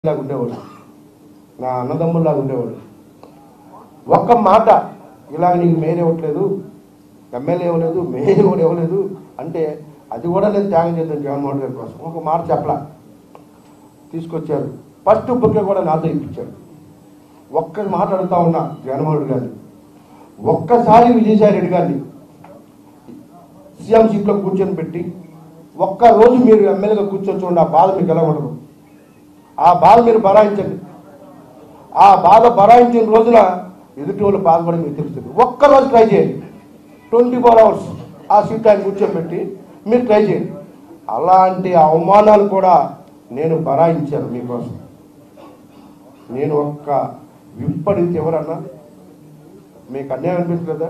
లాగా ఉండేవాడు నా అన్నదమ్ముల్లాగా ఉండేవాడు ఒక్క మాట ఇలాగ నీకు మేయర్ ఇవ్వట్లేదు ఎమ్మెల్యే ఇవ్వలేదు మేయర్ కూడా ఇవ్వలేదు అంటే అది కూడా నేను త్యాగం చేద్దాం జగన్మోహన్ గారి కోసం ఒక మాట చెప్పలా తీసుకొచ్చారు ఫస్ట్ బుక్ కూడా నాతో ఇప్పించాడు ఒక్క మాట అడుగుతా ఉన్నా జగన్మోహన్ రెడ్డి గారిని ఒక్కసారి విజయసాయి రెడ్డి గారిని సీఎం సీట్లో కూర్చొని పెట్టి ఒక్క రోజు మీరు ఎమ్మెల్యేగా కూర్చొని చూడండి ఆ బాధ మీకు ఎలా ఉండదు ఆ బాధ మీరు బరాయించండి ఆ బాధ బరాయించిన రోజున ఎదుటి వాళ్ళ బాధ కూడా మీకు తెలుస్తుంది ఒక్క రోజు ట్రై చేయండి ట్వంటీ ఫోర్ అవర్స్ ఆ సీట్ ఆయన కూర్చోబెట్టి మీరు ట్రై చేయండి అలాంటి అవమానాలు కూడా నేను బరాయించాను మీకోసం నేను ఒక్క విప్పడితే ఎవరన్నా మీకు అన్యాయం అనిపించలేదా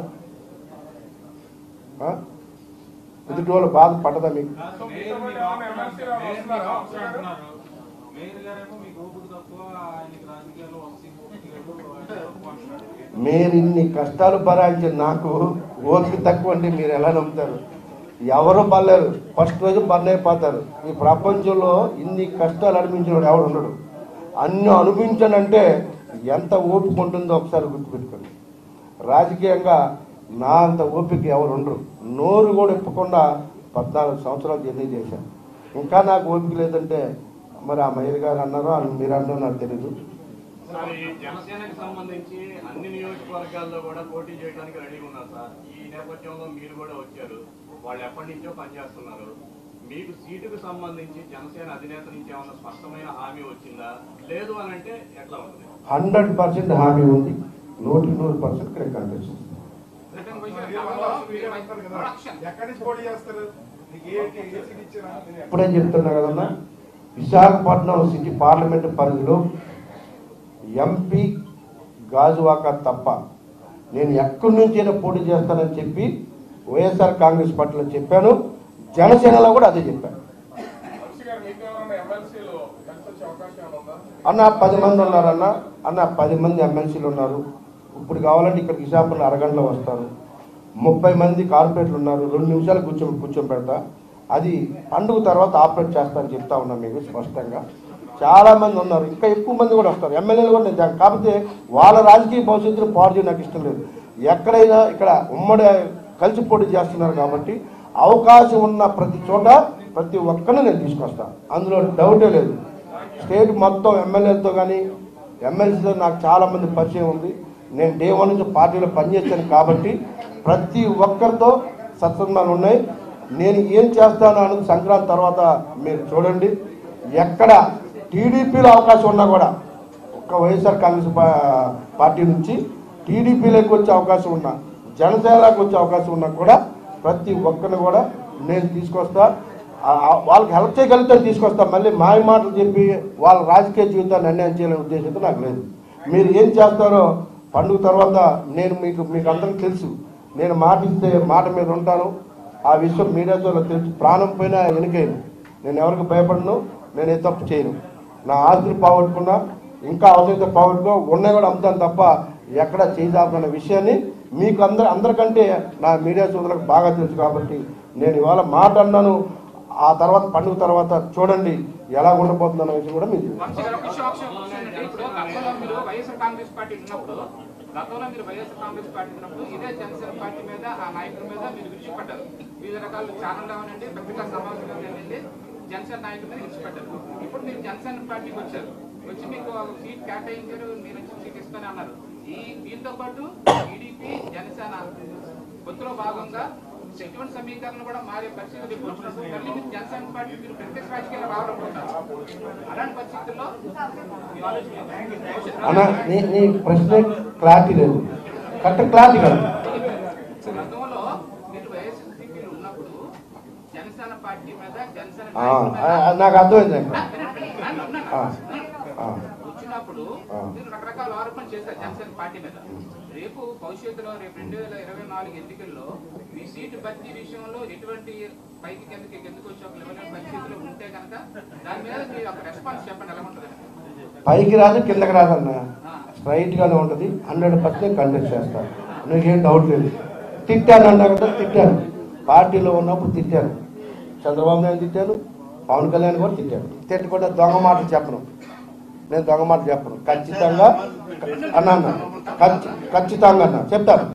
ఆ? ఎదుటి వాళ్ళ బాధ పట్టదా మీకు మేయర్ మీకు అవసరం- మేయర్ మీకు అవసరం అంటున్నారు. మేయర్ గారేమో మీకు ఓపిక తక్కువ ఆయనకి రాజకీయాల్లో వంశీ ఓపిక లేదు, ఆయన తక్కువ అంటున్నారు. మీరు ఇన్ని కష్టాలు భరాయించిన నాకు ఓపిక తక్కువ అంటే మీరు ఎలా నమ్ముతారు ఎవరు పర్లేరు ఫస్ట్ రోజు బర్న్ అయిపోతారు ఈ ప్రపంచంలో ఇన్ని కష్టాలు అనిపించిన వాడు ఎవడు ఉండడు అన్ని అనిపించనంటే ఎంత ఓపిక ఉంటుందో ఒకసారి గుర్తుపెట్టుకోండి రాజకీయంగా నా అంత ఓపిక ఎవరు ఉండరు నోరు కూడా ఇప్పకుండా పద్నాలుగు సంవత్సరాలు జర్నీ చేశాను ఇంకా నాకు ఓపిక లేదంటే మరి ఆ మహిళ గారు అన్నారో అని మీరు అన్నారో నాకు తెలియదు సార్ ఈ జనసేనకి సంబంధించి అన్ని నియోజకవర్గాల్లో కూడా పోటీ చేయడానికి రెడీగా ఉన్నారు సార్ ఈ నేపథ్యంలో మీరు కూడా వచ్చారు వాళ్ళు ఎప్పటి నుంచో పనిచేస్తున్నారు మీకు సీటుకు సంబంధించి జనసేన అధినేత నుంచి ఏమైనా స్పష్టమైన హామీ వచ్చిందా లేదు అని అంటే ఎట్లా ఉంటుంది హండ్రెడ్ పర్సెంట్ హామీ ఉంది నూటికి నూరు పర్సెంట్ కరెక్ట్ అనిపిస్తుంది ఎక్కడి నుంచి పోటీ చేస్తారు నీకు ఏ ఏ సీట్ ఇచ్చినా ఇప్పుడే చెప్తున్నా కదన్నా విశాఖపట్నం సిటీ పార్లమెంట్ పరిధిలో ఎంపీ గాజువాక తప్ప నేను ఎక్కడి నుంచైనా పోటీ చేస్తానని చెప్పి వైఎస్ఆర్ కాంగ్రెస్ పార్టీలో చెప్పాను జనసేనలో కూడా అదే చెప్పాను వంశీ గారు మీకు ఎవరైనా ఎమ్మెల్సీలో కలిసి వచ్చే అవకాశం ఏమైనా ఉందా అన్న పది మంది ఉన్నారన్న అన్న పది మంది ఎమ్మెల్సీలు ఉన్నారు ఇప్పుడు కావాలంటే ఇక్కడ విశాఖపట్నం అరగంటలో వస్తారు ముప్పై మంది కార్పొరేట్లు ఉన్నారు రెండు నిమిషాలు కూర్చో కూర్చొని పెడతా అది పండుగ తర్వాత ఆపరేట్ చేస్తానని చెప్తా ఉన్నా మీకు స్పష్టంగా చాలా మంది ఉన్నారు ఇంకా ఎక్కువ మంది కూడా వస్తారు ఎమ్మెల్యేలు కూడా నేను జా- కాకపోతే వాళ్ళ రాజకీయ భవిష్యత్తును పాడు చేయడం నాకు ఇష్టం లేదు ఎక్కడైనా ఇక్కడ ఉమ్మడి కలిసి పోటీ చేస్తున్నారు కాబట్టి అవకాశం ఉన్న ప్రతి చోట ప్రతి ఒక్కరిని నేను తీసుకొస్తాను అందులో డౌటే లేదు స్టేట్ మొత్తం ఎమ్మెల్యేలతో కానీ ఎమ్మెల్సీతో నాకు చాలా మంది పరిచయం ఉంది నేను డే వన్ నుంచి పార్టీలో పనిచేస్తాను కాబట్టి ప్రతి ఒక్కరితో సత్సంగాలు ఉన్నాయి నేను ఏం చేస్తాను అన్నది సంక్రాంతి తర్వాత మీరు చూడండి ఎక్కడ టీడీపీలో అవకాశం ఉన్నా కూడా ఒక్క వైఎస్ఆర్ కాంగ్రెస్ పా- పార్టీ నుంచి టీడీపీలోకి వచ్చే అవకాశం ఉన్నా జనసేనలోకి వచ్చే అవకాశం ఉన్నా కూడా ప్రతి ఒక్కరిని కూడా నేను తీసుకొస్తా ఆ- ఆ- వాళ్ళకి హెల్ప్ చేయగలిగితే తీసుకొస్తా మళ్ళీ మాయ మాటలు చెప్పి వాళ్ళ రాజకీయ జీవితాన్ని అన్యాయం చేయాలనే ఉద్దేశంతో నాకు లేదు మీరు ఏం చేస్తారో పండుగ తర్వాత నేను మీకు మీకు అందరికీ తెలుసు నేను మాట ఇస్తే మాట మీద ఉంటాను ఆ విషయం మీడియాతో నాకు తెలుసు ప్రాణం పోయినా వెనుకేను నేను ఎవరికి భయపడను నేను ఏ తప్పు చేయను నా ఆస్తులు పోగొట్టుకున్నా ఇంకా అవసరమైతే పోగొట్టుకో ఉన్నాయి కూడా అమ్ముతాను తప్ప ఎక్కడ చేయదాపన్న విషయాన్ని మీకు అందరు అందరికంటే నా మీడియా సోదరులకు బాగా తెలుసు కాబట్టి నేను ఇవాళ మాట అన్నాను ఆ తర్వాత పండుగ తర్వాత చూడండి ఎలా ఉండబోతుందన్న విషయం కూడా మీకు తెలుసు. వంశీ గారు ఒక విషయం, ఒక విషయం, ఒక విషయం ఏంటంటే, ఇప్పుడు గతంలో మీరు వైఎస్ఆర్ కాంగ్రెస్ పార్టీ ఉన్నప్పుడు గతంలో మీరు వైఎస్ఆర్ కాంగ్రెస్ పార్టీ ఉన్నప్పుడు ఇదే జనసేన పార్టీ మీద ఆ నాయకుల మీద మీరు విడిచిపడ్డారు వివిధ రకాల ఛానల్ అవనండి పత్రికా సమావేశంలో వెళ్ళండి జనసేన నాయకుల మీద విడిచిపడ్డారు ఇప్పుడు మీరు జనసేన పార్టీకి వచ్చారు వచ్చి మీకు ఒక సీట్ కేటాయించారు మీరు వచ్చి సీట్ ఇస్తానే అన్నారు ఈ దీంతో పాటు టీడీపీ జనసేన పొత్తులో భాగంగా ఎటువంటి సమీకరణ కూడా మారే పరిస్థితులు రేపు వచ్చినప్పుడు మళ్ళీ మీరు జనసేన పార్టీ మీరు ప్రత్యక్ష రాజకీయాలు రావాలనుకుంటారు అలాంటి పరిస్థితుల్లో మీ ఆలోచన ఏంటి? అన్న నీ నీ ప్రశ్న క్లారిటీ లేదు కరెక్ట్ క్లారిటీ కదా గతంలో మీరు వైఎస్ఆర్సీపీలో ఉన్నప్పుడు జనసేన పార్టీ మీద జనసేన ఆ, నాయకుల మీద- ఆ, నాకు అర్థమైంది అక్కడ. ఆ, వినండి, వినండి, వినండి, ఆ, వినండి. ఆ. వచ్చినప్పుడు ఆ. మీరు రకరకాల ఆరోపణలు చేశారు జనసేన పార్టీ మీద రేపు భవిష్యత్తులో రేపు రెండు వేల ఇరవై నాలుగు ఎన్నికల్లో మీ సీటు భర్తీ విషయంలో ఎటువంటి పైకి కిందకి కిందకి వచ్చే ఒక లెవెల్ పరిస్థితులు ఉంటే కనుక దాని మీద మీరు ఒక రెస్పాన్స్ చెప్పండి ఎలా ఉంటుంది పైకి రాదు కిందకి రాదన్న స్ట్రైట్ గానే ఉంటుంది హండ్రెడ్ పర్సెంట్ కండక్ట్ చేస్తాను నీకేం డౌట్ లేదు తిట్టాను అన్నా కదా తిట్టాను పార్టీలో ఉన్నప్పుడు తిట్టాను చంద్రబాబు నాయుడు తిట్టాను పవన్ కళ్యాణ్ కూడా తిట్టాను తిట్టకుండా దొంగ మాటలు చెప్పను నేను దొంగ మాట చెప్పను ఖచ్చితంగా అన్నా అన్న ఖచ్చి- ఖచ్చితంగా అన్న చెప్తాను